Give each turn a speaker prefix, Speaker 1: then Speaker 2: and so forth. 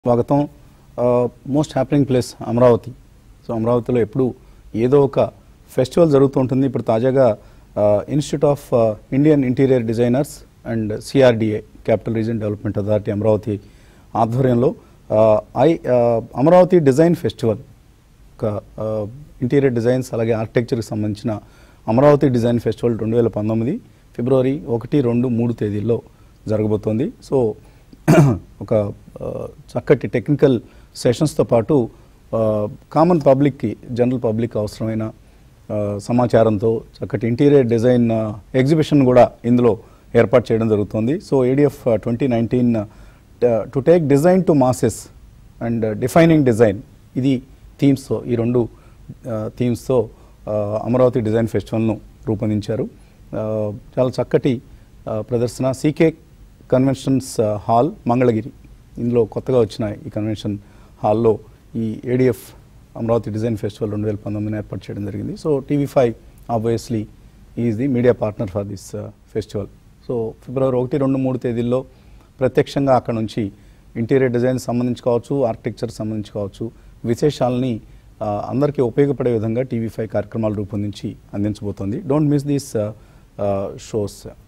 Speaker 1: స్వాగతం most happening place Amaravati so అమరావతిలో ఎప్పుడు ఏదో ఒక ఫెస్టివల్ జరుగుతూ ఉంటుంది ఇప్పుడు తాజాగా institute of Indian interior designers and CRDA capital region development authority Amaravati ఆధ్వర్యంలో ఐ అమరావతి డిజైన్ ఫెస్టివల్ ఒక ఇంటీరియర్ డిజైన్స్ అలాగే ఆర్కిటెక్చర్కి సంబంధించిన అమరావతి డిజైన్ ఫెస్టివల్ రెండు వేల పంతొమ్మిది ఫిబ్రవరి ఒకటి రెండు మూడు తేదీల్లో జరగబోతోంది సో ఒక ఆ, చక్కటి టెక్నికల్ సెషన్స్తో పాటు కామన్ పబ్లిక్కి జనరల్ పబ్లిక్ అవసరమైన ఆ, సమాచారంతో చక్కటి ఇంటీరియర్ డిజైన్ ఎగ్జిబిషన్ కూడా ఇందులో ఏర్పాటు చేయడం జరుగుతుంది so ADF twenty nineteen to take design to masses and defining design ఇది థీమ్స్తో ఈ రెండు థీమ్స్తో అమరావతి డిజైన్ ఫెస్టివల్ను రూపొందించారు ఆ, చాలా చక్కటి ఆ, ప్రదర్శన సీకే కన్వెన్షన్స్ హాల్ మంగళగిరి ఇందులో కొత్తగా వచ్చిన ఈ కన్వెన్షన్ హాల్లో ఈ ఏడిఎఫ్ అమరావతి డిజైన్ ఫెస్టివల్ రెండు వేల పంతొమ్మిదిని ఏర్పాటు చేయడం జరిగింది so TV five obviously is the media partner for this festival so ఫిబ్రవరి ఒకటి రెండు మూడు తేదీల్లో ప్రత్యక్షంగా అక్కడ నుంచి ఇంటీరియర్ డిజైన్ సంబంధించి కావచ్చు ఆర్కిటెక్చర్ సంబంధించి కావచ్చు విశేషాలని ఆ, అందరికీ ఉపయోగపడే విధంగా టీవీ ఫైవ్ కార్యక్రమాలు రూపొందించి అందించబోతోంది డోంట్ మిస్ దీస్ షోస్